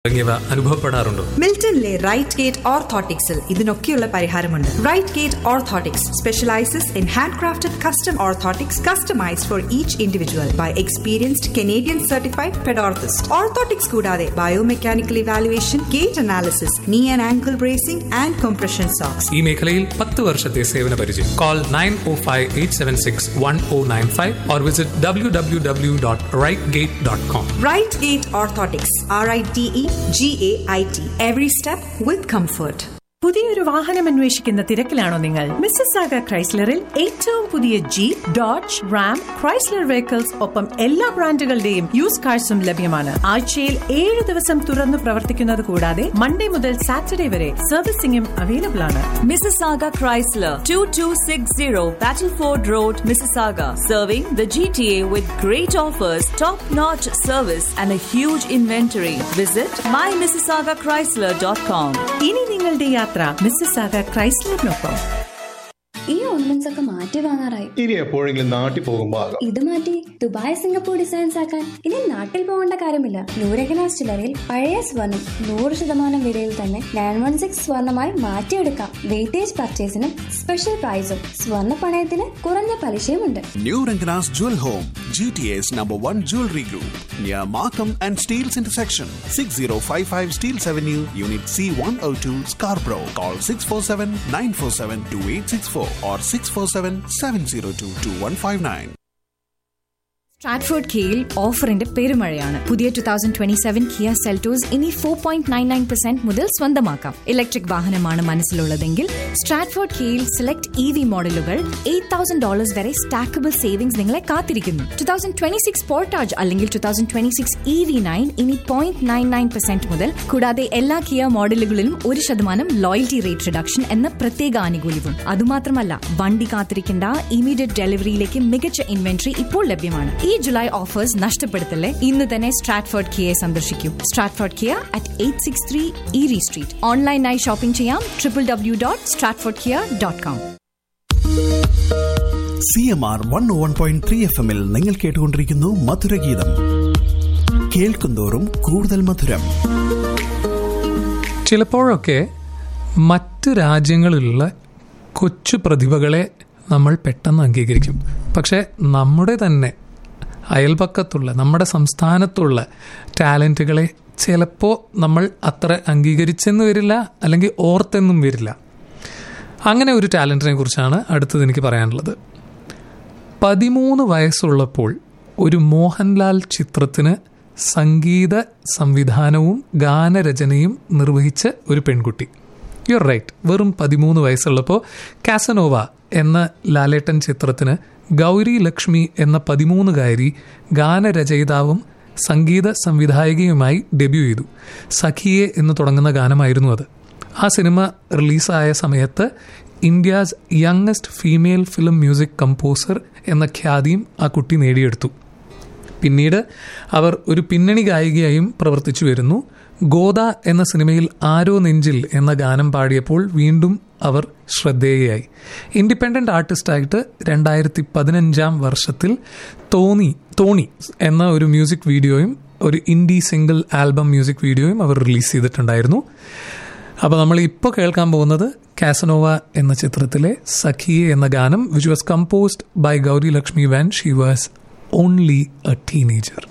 തുടങ്ങിയവ അനുഭവപ്പെടാറുണ്ടോ മിൽട്ടണിലെ right gate ഓർത്തോട്ടിക്സിൽ ഇതിനൊക്കെയുള്ള പരിഹാരമുണ്ട് Right Gate orthotics specialises in handcrafted custom orthotics customised for each individual by experienced Canadian certified pedorthist orthotics കൂടാതെ biomechanical evaluation gait analysis knee and ankle bracing and compression socks ഈ മേഖലയിൽ പത്ത് വർഷത്തെ സേവന പരിചയം call nine O five eight seven six one O nine five or visit W W W dot Right Gate dot com Right Gate Orthotics, R I D E G A I T. Every step with comfort. പുതിയൊരു വാഹനം അന്വേഷിക്കുന്ന തിരക്കിലാണോ നിങ്ങൾ മിസ്സസാഗ ക്രൈസ്ലറിൽ ഏറ്റവും പുതിയ Jeep Dodge Ram Chrysler vehicles ഒപ്പം എല്ലാ ബ്രാൻഡുകളുടെയും use കാഴ്സും ലഭ്യമാണ് ആഴ്ചയിൽ ഏഴ് ദിവസം തുറന്നു പ്രവർത്തിക്കുന്നത് കൂടാതെ മൺഡേ മുതൽ സാറ്റർഡേ വരെ സർവീസിംഗും അവൈലബിൾ ആണ് Mississauga Chrysler, 2260 Battleford Road, Mississauga. Serving the GTA with great offers, top-notch service and a huge inventory. Visit mymississaugachrysler.com. ഇനി നിങ്ങളുടെ യാത്ര മിസ്സസാഗ ക്രൈസ്ലറിനൊപ്പം ഈ ഓർണമെന്റ്സ് ഒക്കെ മാറ്റി വാങ്ങാറായി ഇനി എപ്പോഴെങ്കിലും നാട്ടിൽ പോകുമ്പോ ആകാം ഇത് മാറ്റി ദുബായ് സിംഗപ്പൂർ ഡിസൈൻസ് ആക്കാൻ ഇനി നാട്ടിൽ പോകേണ്ട കാര്യമില്ല നൂരകനാസ് ചില്ലറയിൽ പഴയ സ്വർണം നൂറ് ശതമാനം വിലയിൽ തന്നെ നയൻ വൺ സിക്സ് സ്വർണമായി മാറ്റിയെടുക്കാം വെയിറ്റേജ് പർച്ചേസിന് സ്പെഷ്യൽ പ്രൈസും സ്വർണ്ണ പണയത്തിന് കുറഞ്ഞ പലിശയുമുണ്ട് New Rangana's Jewel Home, GTA's number one jewelry group, near Markham and Steels intersection, 6055 Steels Avenue, Unit C102, Scarborough. Call 647 947 2864 or 647 702 2159. Stratford കെയിൽ ഓഫറിന്റെ പെരുമഴയാണ് പുതിയ two thousand twenty seven Kia Seltos ഇനി four point nine nine percent മുതൽ സ്വന്തമാക്കാം electric വാഹനമാണ് മനസ്സിലുള്ളതെങ്കിൽ Stratford കെയിൽ സെലക്ട് ഇ വി മോഡലുകൾ എയ്റ്റ് തൗസൻഡ് ഡോളേഴ്സ് വരെ സ്റ്റാക്കബിൾ സേവിംഗ്സ് നിങ്ങളെ കാത്തിരിക്കുന്നു two thousand twenty six Sportage അല്ലെങ്കിൽ two thousand twenty six E V nine ഇനി പോയിന്റ് നയൻ നയൻ പെർസെന്റ് മുതൽ കൂടാതെ എല്ലാ കിയ മോഡലുകളിലും ഒരു ശതമാനം ലോയൽറ്റി റേറ്റ് റിഡക്ഷൻ എന്ന പ്രത്യേക ആനുകൂല്യവും അതുമാത്രമല്ല വണ്ടി കാത്തിരിക്കേണ്ട ഇമീഡിയറ്റ് ഡെലിവറിയിലേക്ക് മികച്ച ഇൻവെന്ററി ഇപ്പോൾ ലഭ്യമാണ് ഈ ജുലൈ ഓഫേഴ്സ് നഷ്ടപ്പെടുത്തല്ലേ ഇന്ന് തന്നെ സ്ട്രാറ്റ്ഫോർഡ് കിയെ സന്ദർശിക്കൂ Stratford Kia at eight six three Erie street ഓൺലൈനായി ഷോപ്പിംഗ് ചെയ്യാം triple W dot Stratford Kia dot com C M R one one point three F എമ്മിൽ നിങ്ങൾ കേട്ടുകൊണ്ടിരിക്കുന്നു മധുരഗീതം കേൾക്കുന്തോറും കൂടുതൽ മധുരം ചിലപ്പോഴൊക്കെ മറ്റ് രാജ്യങ്ങളിലുള്ള കൊച്ചു പ്രതിഭകളെ നമ്മൾ പെട്ടെന്ന് അംഗീകരിക്കും പക്ഷേ നമ്മുടെ തന്നെ അയൽപക്കത്തുള്ള നമ്മുടെ സംസ്ഥാനത്തുള്ള ടാലൻറ്റുകളെ ചിലപ്പോൾ നമ്മൾ അത്ര അംഗീകരിച്ചെന്ന് വരില്ല അല്ലെങ്കിൽ ഓർത്തെന്നും വരില്ല അങ്ങനെ ഒരു ടാലൻറ്റിനെ കുറിച്ചാണ് അടുത്തത് എനിക്ക് പറയാനുള്ളത് പതിമൂന്ന് വയസ്സുള്ളപ്പോൾ ഒരു മോഹൻലാൽ ചിത്രത്തിന് സംഗീത സംവിധാനവും ഗാനരചനയും നിർവഹിച്ച ഒരു പെൺകുട്ടി യുവർ റൈറ്റ് വെറും പതിമൂന്ന് വയസ്സുള്ളപ്പോൾ കാസനോവ എന്ന ലാലേട്ടൻ ചിത്രത്തിന് ഗൗരി ലക്ഷ്മി എന്ന പതിമൂന്നുകാരി ഗാനരചയിതാവും സംഗീത സംവിധായകയുമായി ഡെബ്യൂ ചെയ്തു സഖിയെ എന്ന് തുടങ്ങുന്ന ഗാനമായിരുന്നു അത് ആ സിനിമ റിലീസായ സമയത്ത് India's youngest female film music composer എന്ന ഖ്യാതിയും ആ കുട്ടി നേടിയെടുത്തു പിന്നീട് അവർ ഒരു പിന്നണി ഗായികയായും പ്രവർത്തിച്ചു വരുന്നു ഗോദ എന്ന സിനിമയിൽ ആരോ നെഞ്ചിൽ എന്ന ഗാനം പാടിയപ്പോൾ വീണ്ടും അവർ ശ്രദ്ധേയയായി ഇൻഡിപെൻഡന്റ് ആർട്ടിസ്റ്റായിട്ട് രണ്ടായിരത്തി പതിനഞ്ചാം വർഷത്തിൽ തോന്നി തോണി എന്ന ഒരു മ്യൂസിക് വീഡിയോയും ഒരു ഇൻഡി സിംഗിൾ ആൽബം മ്യൂസിക് വീഡിയോയും അവർ റിലീസ് ചെയ്തിട്ടുണ്ടായിരുന്നു അപ്പോൾ നമ്മൾ ഇപ്പോൾ കേൾക്കാൻ പോകുന്നത് കാസനോവ എന്ന ചിത്രത്തിലെ സഖിയെ എന്ന ഗാനം which was composed by Gauri Lakshmi when she was only a teenager